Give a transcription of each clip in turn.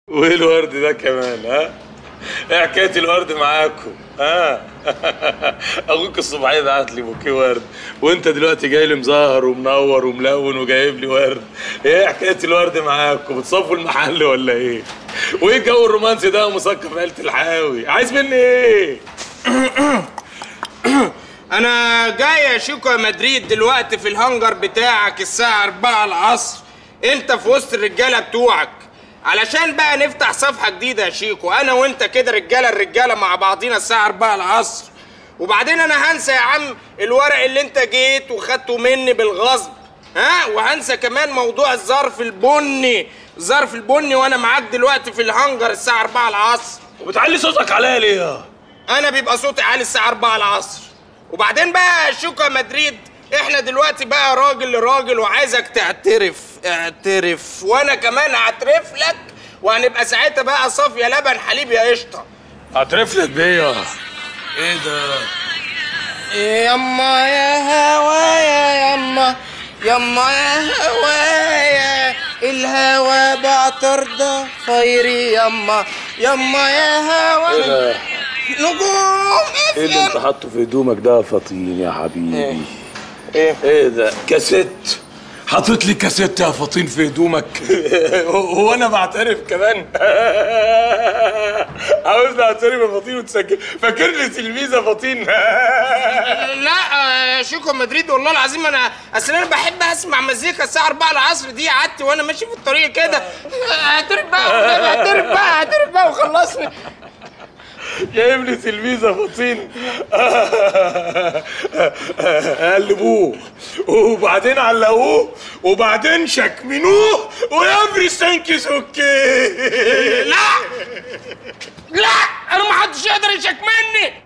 وايه الورد ده كمان ها؟ ايه حكايه الورد معاكم ها؟ اخوك الصبحيه بعت لي بوكيه ورد وانت دلوقتي جاي لي مزهر ومنور وملون وجايب لي ورد ايه حكايه الورد معاكم بتصفوا المحل ولا ايه وايه الجو الرومانسي ده ومثقف عيله الحاوي عايز مني ايه انا جاي يا شيكو يا مدريد دلوقتي في الهنجر بتاعك الساعة 4 العصر انت في وسط الرجالة بتوعك علشان بقى نفتح صفحة جديدة يا شيكو انا وانت كده رجالة الرجالة مع بعضينا الساعة 4 العصر وبعدين انا هنسى يا عم الورق اللي انت جيت وخدته مني بالغصب ها وهنسى كمان موضوع الظرف البني الظرف البني وانا معاك دلوقتي في الهنجر الساعة 4 العصر وبتعلي صوتك عليا ليه يا انا بيبقى صوتي عالي الساعه 4 العصر وبعدين بقى شوكا مدريد احنا دلوقتي بقى راجل لراجل وعايزك تعترف اعترف وانا كمان هعترف لك وهنبقى ساعتها بقى صافيه لبن حليب يا قشطه اعترف لك بيه يا ايه ده يما يا هوايا يما يما يا هوايا الهوى بعطر ده خيري يما يما يا ايه هوايا ده نجوم ايه اللي انت حاطه في هدومك ده يا فطين يا حبيبي ايه ايه ده كاسيت حاطط لي كاسيت يا فطين في هدومك هو انا بعترف كمان عاوزني اعترف يا فطين وتسجل فاكرني تلميذ يا فطين لا يا شيكو مدريد والله العظيم انا اصل انا بحب اسمع مزيكا الساعه 4 العصر دي قعدت وانا ماشي في الطريق كده اعترف بقى اعترف بقى اعترف بقى وخلصني جايب لي تلميذ يا فطين قلبوه وبعدين علقوه وبعدين شكمنوه وافري ثانك اوكي لا لا انا ما حدش يقدر يشكمني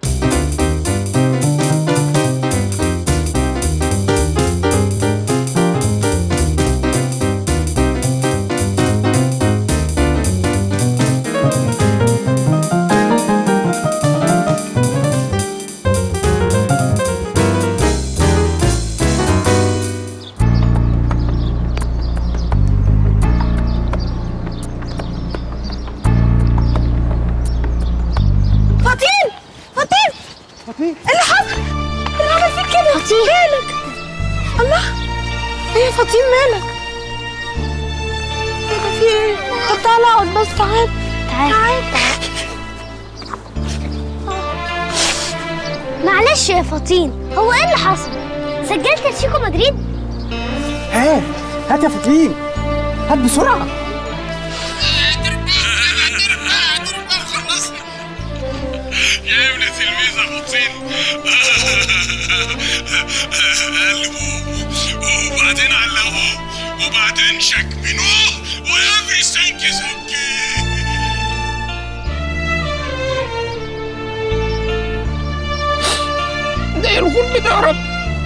فطين فطين فطين اللي حصل اللي عمل فيك كده فطين مالك الله ايه يا فطين مالك ايه ده في ايه طب تعالى اقعد بس تعال تعال معلش يا فطين هو ايه اللي حصل سجلت لشيكو مدريد ها هات يا فطين هات بسرعة جايب لي تلميذ يا فطين قلبوه وبعدين علقوه وبعدين شكمنوه وافري ثانك اوكي ده ايه الغل ده يا رب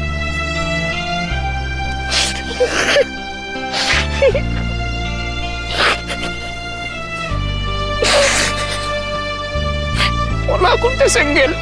والله كنت سجلت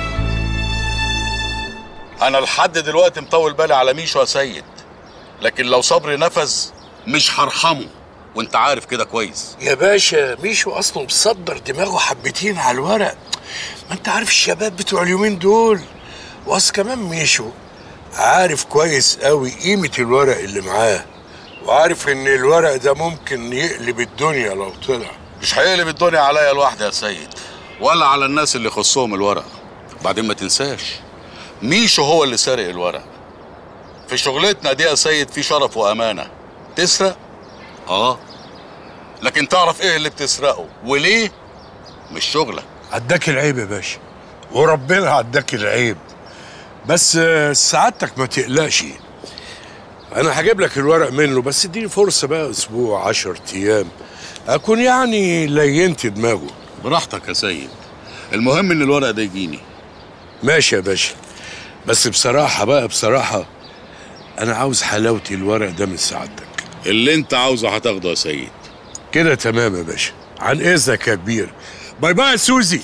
انا لحد دلوقتي مطول بالي على ميشو يا سيد لكن لو صبري نفذ مش هرحمه وانت عارف كده كويس يا باشا ميشو اصلا مصدر دماغه حبتين على الورق ما انت عارف الشباب بتوع اليومين دول واصل كمان ميشو عارف كويس قوي قيمة الورق اللي معاه وعارف ان الورق ده ممكن يقلب الدنيا لو طلع مش هيقلب الدنيا عليا لوحدي يا سيد ولا على الناس اللي يخصهم الورق بعدين ما تنساش ميشو هو اللي سارق الورق في شغلتنا دي يا سيد في شرف وامانه تسرق اه لكن تعرف ايه اللي بتسرقه وليه مش شغلك عداك العيب يا باشا وربنا عداك العيب بس آه، سعادتك ما تقلقش انا هجيب لك الورق منه بس اديني فرصه بقى اسبوع عشر ايام اكون يعني لينت دماغه براحتك يا سيد المهم ان الورق ده يجيني ماشي يا باشا بس بصراحه بقى بصراحه انا عاوز حلاوه الورق ده من سعادتك اللي انت عاوزه هتاخده يا سيد كده تمام يا باشا عن اذنك يا كبير باي باي يا سوزي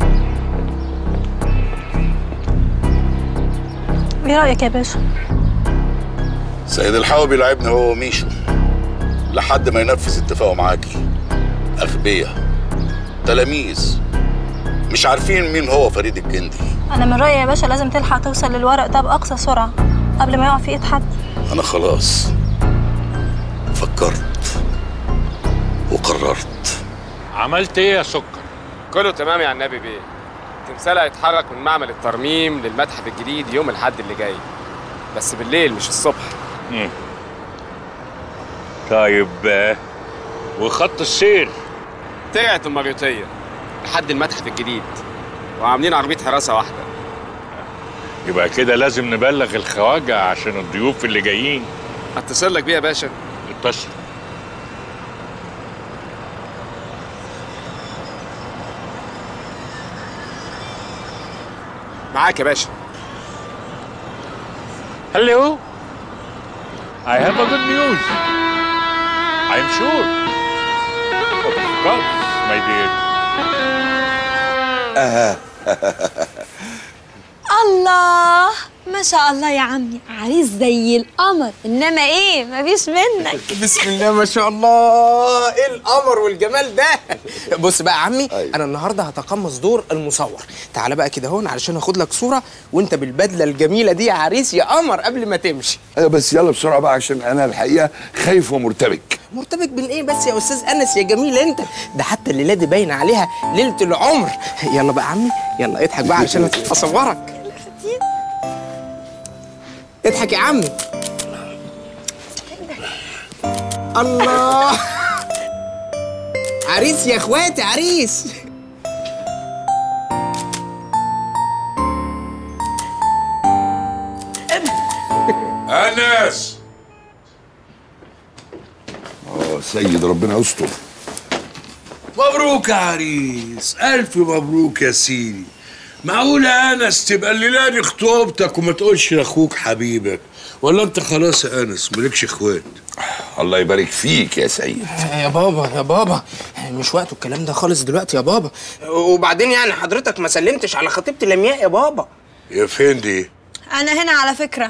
ايه رايك يا باشا سيد الحاوي بيلعبني هو وميشو لحد ما ينفذ اتفاقه معاكي أغبياء تلاميذ مش عارفين مين هو فريد الجندي انا من رايي يا باشا لازم تلحق توصل للورق ده باقصى سرعه قبل ما يقع في ايد حد أنا خلاص فكرت وقررت عملت ايه يا سكر كله تمام يا النبي بيه تمثال هيتحرك من معمل الترميم للمتحف الجديد يوم الحد اللي جاي بس بالليل مش الصبح طيب آه، وخط السير طلعت المريوطية لحد المتحف الجديد وعاملين عربية حراسة واحدة يبقى كده لازم نبلغ الخواجة عشان الضيوف اللي جايين اتصل لك بيه يا باشا اتصل معاك يا باشا Hello. I have a good news. I'm sure. Of course, my dear. الله ما شاء الله يا عمي عريس زي القمر انما ايه مفيش منك بسم الله ما شاء الله ايه القمر والجمال ده بص بقى يا عمي انا النهارده هتقمص دور المصور تعالى بقى كده هون علشان اخد لك صوره وانت بالبدله الجميله دي يا عريس يا قمر قبل ما تمشي ايوه بس يلا بسرعه بقى عشان انا الحقيقه خايف ومرتبك مرتبك بالايه بس يا استاذ انس يا جميل انت ده حتى الليله دي باين عليها ليله العمر يلا بقى يا عمي يلا اضحك بقى علشان اصورك اضحك يا عمي الله عريس يا اخواتي عريس انس اه سيد ربنا يستر مبروك يا عريس الف مبروك يا سيدي معقولة انس تبقى الليله دي خطوبتك وما تقولش لاخوك حبيبك ولا انت خلاص يا انس مالكش اخوات الله يبارك فيك يا سيد يا بابا يا بابا مش وقته الكلام ده خالص دلوقتي يا بابا وبعدين يعني حضرتك ما سلمتش على خطيبتي لمياء يا بابا يا فندي انا هنا على فكره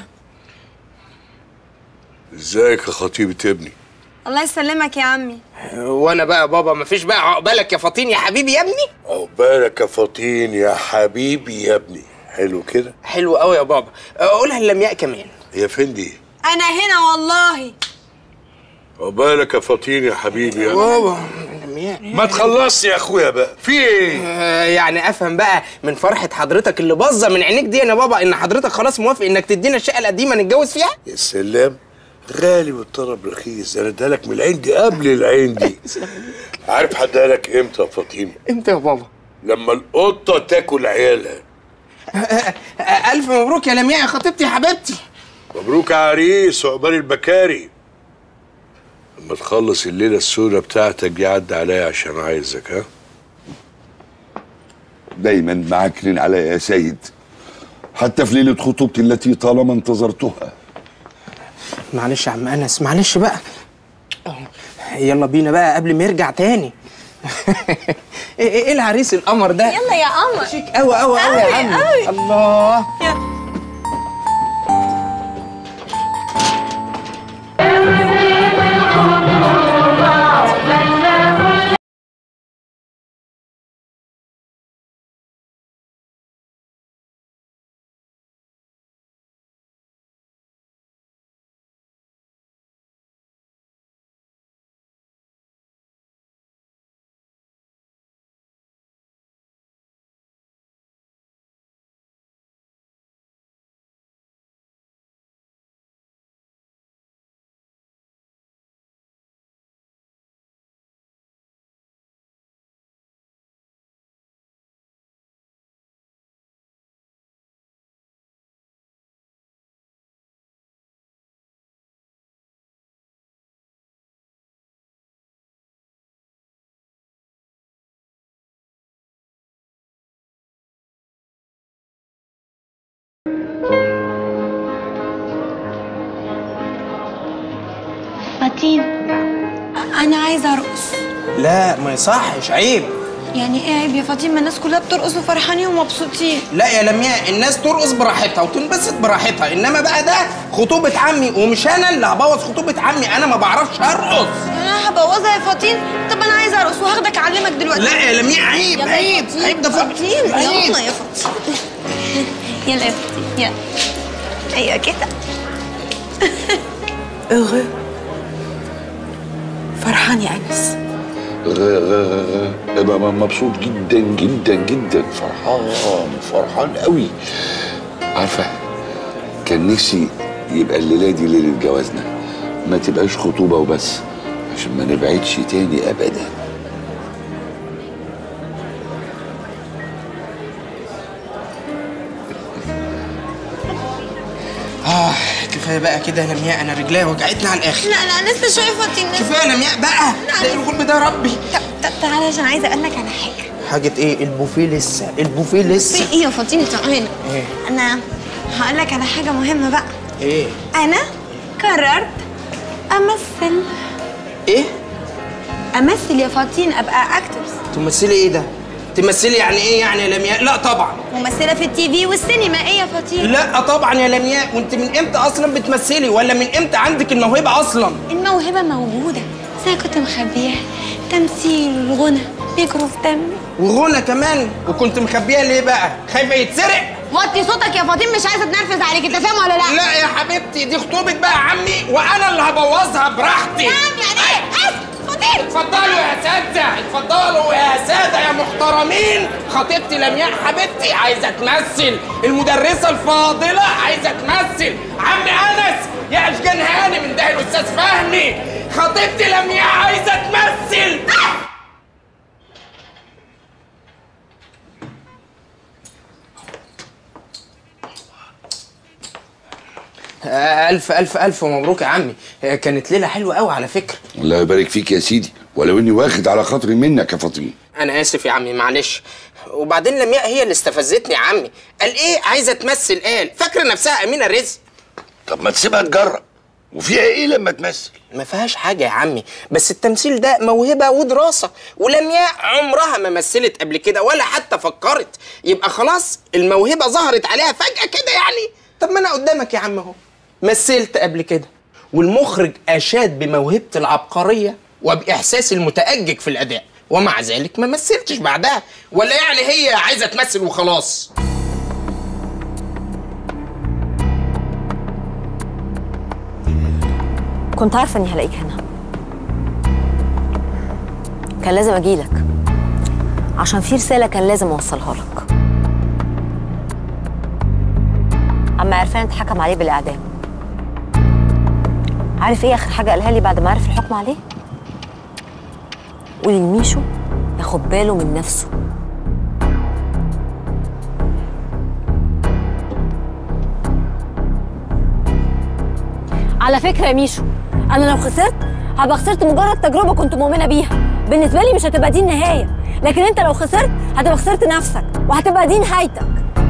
ازيك يا خطيبة ابني الله يسلمك يا عمي وانا بقى يا بابا مفيش بقى عقبالك يا فطين يا حبيبي يا ابني عقبالك يا فطين يا حبيبي يا ابني حلو كده حلو قوي يا بابا قولها للمياء كمان يا فندي انا هنا والله عقبالك يا فطين يا حبيبي يا بابا لمياء ما تخلصش يا اخويا بقى في ايه آه، يعني افهم بقى من فرحه حضرتك اللي باظه من عينيك دي يا بابا ان حضرتك خلاص موافق انك تدينا الشقه القديمه نتجوز فيها يا سلام غالي والطرب رخيص انا اديها لك من العين دي قبل العين دي عارف هديها لك امتى يا فاطمه امتى يا بابا لما القطه تاكل عيالها آه، الف مبروك يا لمياء يا خطيبتي يا حبيبتي مبروك يا عريس وعقبال البكاري لما تخلص الليله السوداء بتاعتك دي عدى عليا عشان عايزك ها دايما معاكرين عليا يا سيد حتى في ليله خطوبتي التي طالما انتظرتها معلش يا عم انس معلش بقى يلا بينا بقى قبل ما يرجع تاني ايه ايه العريس القمر ده يلا يا قمر شيك قوي قوي قوي يا أوي، عم أوي. الله فاتين انا عايزه ارقص لا ما يصحش عيب يعني ايه عيب يا فاطمه الناس كلها بترقص وفرحانين ومبسوطين لا يا لمياء الناس ترقص براحتها وتنبسط براحتها انما بقى ده خطوبه عمي ومش انا اللي هبوظ خطوبه عمي انا ما بعرفش ارقص انا هبوظها يا فاطين طب انا عايزه ارقص وهاخدك اعلمك دلوقتي لا يا لمياء عيب يلا يا عيب فاطين. عيب ده فاطين عيب. يلا يا فاطين يلا يا فاطين يلا ايوه كده heureux فرحان يا انس ابقى مبسوط جدا جدا جدا فرحان فرحان قوي عارفه كان نفسي يبقى الليله دي ليله جوازنا ما تبقاش خطوبه وبس عشان ما نبعدش تاني ابدا اه كفايه بقى كده يا لمياء انا رجليا وجعتني على الاخر لا لا لسه شويه فاطين كفايه يا لمياء بقى ده الغلب ده يا ربي طب تعالى عشان عايزه اقول لك على حاجه حاجه ايه البوفيه لسه البوفيه لسه في ايه يا فاطين تعالى هنا ايه انا هقول لك على حاجه مهمه بقى ايه انا قررت امثل ايه امثل يا فاطين ابقى اكترز تمثلي ايه ده تمثلي يعني ايه يعني يا لمياء لا طبعا ممثله في التي في والسينما ايه يا فاطين لا طبعا يا لمياء وانت من امتى اصلا بتمثلي ولا من امتى عندك الموهبه اصلا الموهبه موجوده بس انا كنت مخبياها تمثيل والغنى بيجروا في دمي وغنى كمان وكنت مخبيها ليه بقى خايفه يتسرق وطي صوتك يا فاطين مش عايزه اتنرفز عليك انت فاهم ولا لا لا يا حبيبتي دي خطوبه بقى عمي وانا اللي هبوظها براحتي نعم يعني ايه اس فاطين اتفضلوا يا اساتذه اتفضلوا يا ساده يا محترمين خطيبتي لمياء حبيبتي عايزه تمثل المدرسه الفاضله عايزه تمثل عمي انس يا اشجان هاني من ده الاستاذ فهمي خطيبتي لمياء عايزه تمثل ألف ألف ألف مبروك يا عمي كانت ليلة حلوة قوي على فكرة الله يبارك فيك يا سيدي ولو اني واخد على خاطري منك يا فاطين أنا آسف يا عمي معلش وبعدين لمياء هي اللي استفزتني يا عمي قال إيه عايزة تمثل قال فاكرة نفسها أمينة رزق طب ما تسيبها تجرب وفيها ايه لما تمثل ما فيهاش حاجة يا عمي بس التمثيل ده موهبة ودراسة ولمياء عمرها ما مثلت قبل كده ولا حتى فكرت يبقى خلاص الموهبة ظهرت عليها فجأة كده يعني طب ما أنا قدامك يا عم أهو مثلت قبل كده والمخرج أشاد بموهبة العبقرية وبإحساسي المتأجج في الأداء ومع ذلك ما مثلتش بعدها ولا يعني هي عايزة تمثل وخلاص كنت عارفه اني هلاقيك هنا كان لازم اجيلك عشان في رساله كان لازم اوصلها لك عم عرفان اتحكم عليه بالاعدام عارف ايه اخر حاجه قالها لي بعد ما عرف الحكم عليه قولي لميشو ياخد باله من نفسه على فكره يا ميشو انا لو خسرت هبقى خسرت مجرد تجربه كنت مؤمنه بيها بالنسبه لي مش هتبقى دي النهايه لكن انت لو خسرت هتبقى خسرت نفسك وهتبقى دي نهايتك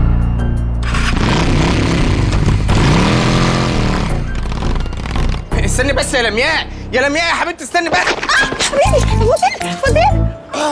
استني بس يا لمياء يا لمياء يا حبيبتي استني بقى حبيبي فاطين فاطين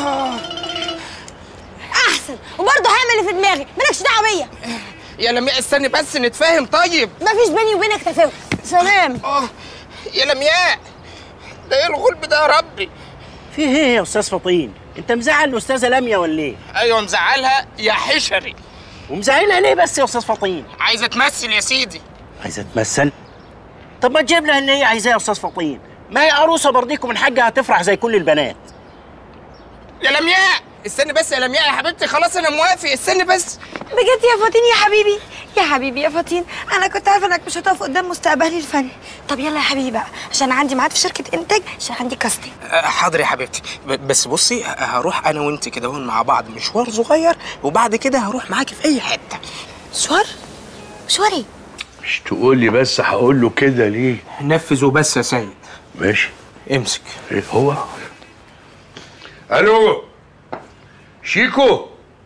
احسن وبرضه هعمل اللي في دماغي مالكش دعوه بيا يا لمياء استني بس نتفاهم طيب مفيش بيني وبينك تفاهم سلام اه يا لمياء ده ايه الغلب ده يا ربي في ايه يا استاذ فطين انت مزعل الاستاذه لميا ولا ايه ايوه مزعلها يا حشري ومزعلها ليه بس يا استاذ فطين عايزه تمثل يا سيدي عايزه تمثل طب ما تجيب لها اللي هي عايزاه يا استاذ فطين ما هي عروسه برضيكم من حقها تفرح زي كل البنات يا لمياء استني بس يا لمياء يا حبيبتي خلاص انا موافق استني بس بجد يا فاطين يا حبيبي يا حبيبي يا فاطين انا كنت عارفه انك مش هتقف قدام مستقبلي الفني طب يلا يا حبيبي بقى عشان عندي ميعاد في شركه انتاج عشان عندي كاستنج أه، حاضر يا حبيبتي ب- بس بصي ه- هروح انا وانت كده هون مع بعض مشوار صغير وبعد كده هروح معاكي في اي حته مشوار مشوار ايه مش تقول لي بس هقول له كده ليه نفذ وبس يا سيد ماشي امسك ايه هو الو شيكو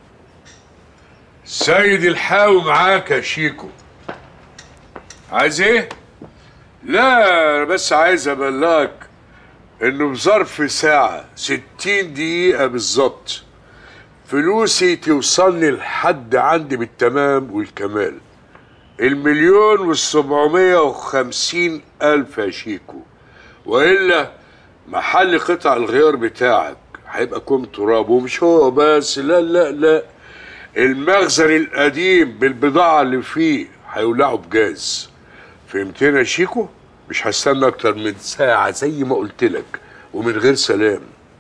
سيد الحاوي معاك يا شيكو عايز ايه لا أنا بس عايز ابلغك انه في ظرف ساعة ستين دقيقة بالظبط فلوسي توصلني لحد عندي بالتمام والكمال المليون والسبعمية وخمسين ألف يا شيكو وإلا محل قطع الغيار بتاعك هيبقى كوم تراب ومش هو بس لا لا لا المخزن القديم بالبضاعة اللي فيه هيولعوا بجاز فهمتنا يا شيكو؟ مش هستنى أكتر من ساعة زي ما قلت لك ومن غير سلام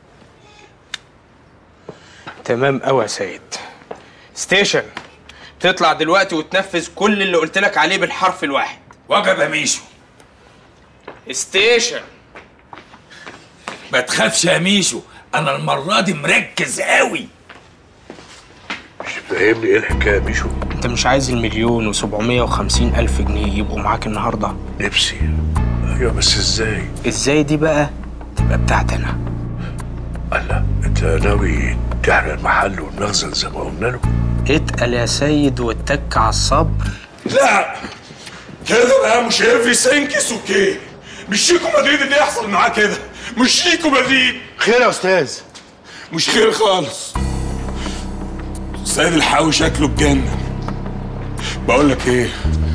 تمام قوي يا سيد ستيشن تطلع دلوقتي وتنفذ كل اللي قلت لك عليه بالحرف الواحد وجب يا ميشو ستيشن ما تخافش يا ميشو انا المره دي مركز قوي مش فاهمني ايه الحكايه ميشو انت مش عايز المليون وسبعمية وخمسين الف جنيه يبقوا معاك النهارده نفسي ايوه بس ازاي ازاي دي بقى تبقى بتاعتنا الله انت ناوي تحرق المحل والمخزن زي ما قلنا له اتقل يا سيد واتك على الصبر لا كده بقى مش افري سينكس اوكي مش شيكو مدريد اللي يحصل معاه كده مش شيكو مدريد خير يا استاذ مش خير خالص السيد الحاوي شكله اتجنن بقول لك ايه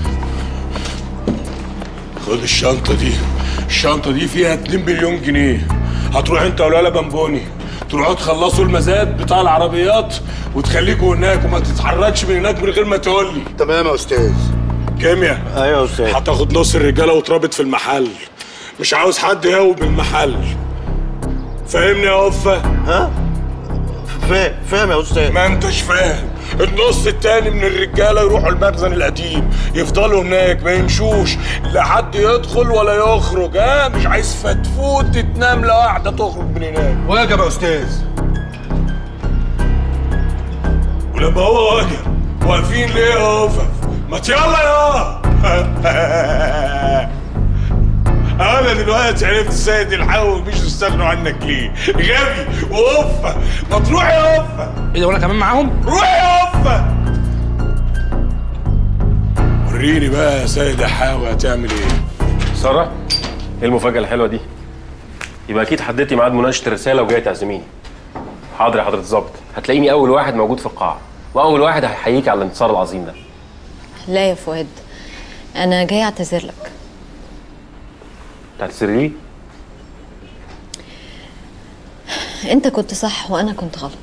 خد الشنطة دي الشنطة دي فيها 2 مليون جنيه هتروح انت والولا بمبوني تروحوا تخلصوا المزاد بتاع العربيات وتخليكوا هناك وما تتحركش من هناك من غير ما تقول لي تمام يا استاذ كيمياء ايوه يا استاذ هتاخد نص الرجاله وترابط في المحل مش عاوز حد يهوب المحل فاهمني يا وفا ها فاهم فاهم يا استاذ ما انتش فاهم النص التاني من الرجاله يروحوا المخزن القديم يفضلوا هناك ما يمشوش لا حد يدخل ولا يخرج ها مش عايز فتفوت تنام واحده تخرج من هناك واجب يا استاذ ولما هو واجب واقفين ليه يا وفا ما يلا يا انا دلوقتي عرفت السيد الحاوي مش يستغنوا عنك ليه غبي ووفا ما تروح يا وفا ايه ده وانا كمان معاهم روح يا وفا وريني بقى يا سيد الحاوي هتعمل ايه سارة ايه المفاجأة الحلوة دي؟ يبقى أكيد حددتي ميعاد مناقشة الرسالة وجاي تعزميني. حاضر يا حضرة الظابط، هتلاقيني أول واحد موجود في القاعة، وأول واحد هيحييك على الانتصار العظيم ده. لا يا فؤاد انا جاي اعتذر لك هتعتذري لي؟ انت كنت صح وانا كنت غلط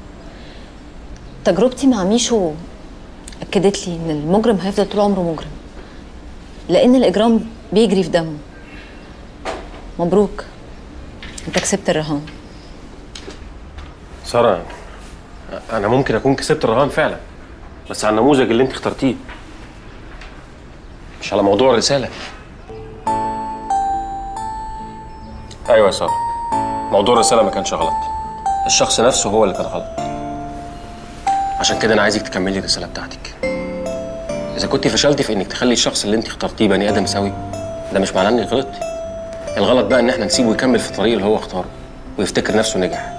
تجربتي مع ميشو اكدت لي ان المجرم هيفضل طول عمره مجرم لان الاجرام بيجري في دمه مبروك انت كسبت الرهان سارة أنا ممكن أكون كسبت الرهان فعلا بس على النموذج اللي أنت اخترتيه مش على موضوع الرسالة أيوة يا سارة موضوع الرسالة ما كانش غلط الشخص نفسه هو اللي كان غلط عشان كده أنا عايزك تكملي الرسالة بتاعتك إذا كنت فشلتي في إنك تخلي الشخص اللي أنت اخترتيه بني آدم سوي ده مش معناه إنك غلطتي الغلط بقى إن إحنا نسيبه يكمل في الطريق اللي هو اختاره ويفتكر نفسه نجح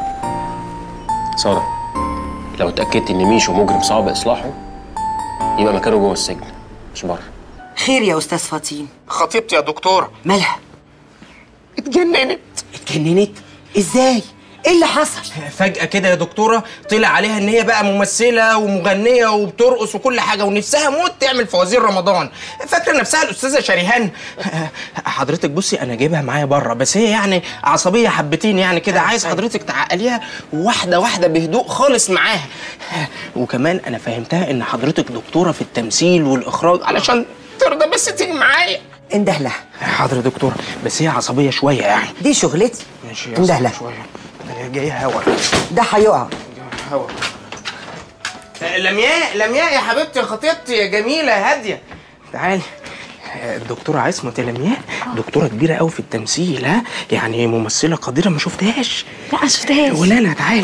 سارة لو اتأكدت إن ميشو مجرم صعب إصلاحه يبقى مكانه جوه السجن مش بره خير يا استاذ فاطين خطيبتي يا دكتورة مالها اتجننت اتجننت ازاي ايه اللي حصل فجأة كده يا دكتورة طلع عليها ان هي بقى ممثلة ومغنية وبترقص وكل حاجة ونفسها موت تعمل فوازير رمضان فاكرة نفسها الأستاذة شريهان حضرتك بصي أنا جايبها معايا بره بس هي يعني عصبية حبتين يعني كده عايز حضرتك تعقليها واحدة واحدة بهدوء خالص معاها وكمان أنا فهمتها إن حضرتك دكتورة في التمثيل والإخراج علشان ترضى بس تيجي معايا انده لها حاضر يا دكتورة بس هي عصبية شوية يعني دي شغلتي ماشي انده عصبية لها شوية أنا جاي هوا ده هيقع هوا لمياء لمياء يا حبيبتي يا خطيبتي يا جميلة يا هادية تعالي الدكتورة عصمت يا لمياء دكتورة كبيرة قوي في التمثيل ها يعني ممثلة قديرة ما شفتهاش لا ما شفتهاش ولا انا تعالي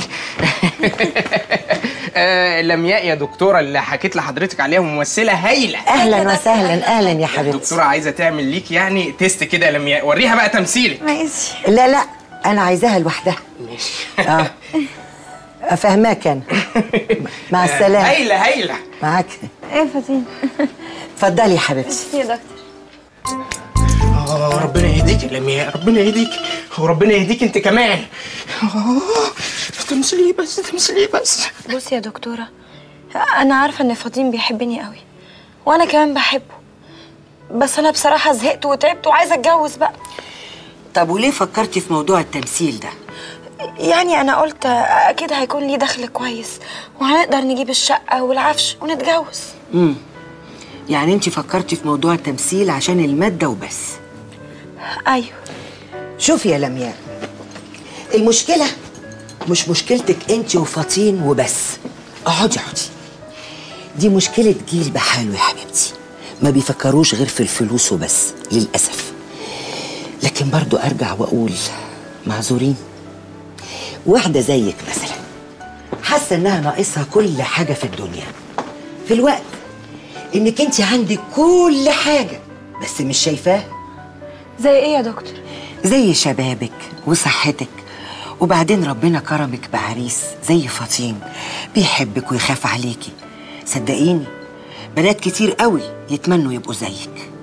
آه، لمياء يا دكتورة اللي حكيت لحضرتك عليها ممثلة هايلة اهلا وسهلا اهلا يا حبيبتي الدكتورة عايزة تعمل ليك يعني تيست كده يا لمياء وريها بقى تمثيلك ماشي لا لا انا عايزاها لوحدها ماشي اه افهماك انا مع السلامه هايلة هايلة معاك ايه يا فاطين اتفضلي يا حبيبتي يا دكتور آه ربنا يهديك يا لمياء ربنا يهديك وربنا يهديك انت كمان آه، تمثلي بس تمثلي بس بصي يا دكتورة أنا عارفة إن فاطين بيحبني قوي وأنا كمان بحبه بس أنا بصراحة زهقت وتعبت وعايزة أتجوز بقى طب وليه فكرتي في موضوع التمثيل ده يعني أنا قلت أكيد هيكون ليه دخل كويس وهنقدر نجيب الشقة والعفش ونتجوز امم يعني انت فكرتي في موضوع التمثيل عشان المادة وبس أيوه شوفي يا لمياء المشكلة مش مشكلتك انت وفاطين وبس اقعدي اقعدي دي مشكلة جيل بحاله يا حبيبتي ما بيفكروش غير في الفلوس وبس للأسف لكن برضو أرجع وأقول معذورين واحدة زيك مثلا حاسة إنها ناقصها كل حاجة في الدنيا في الوقت إنك أنت عندك كل حاجة بس مش شايفاها زي إيه يا دكتور؟ زي شبابك وصحتك وبعدين ربنا كرمك بعريس زي فاطين بيحبك ويخاف عليكي صدقيني بنات كتير قوي يتمنوا يبقوا زيك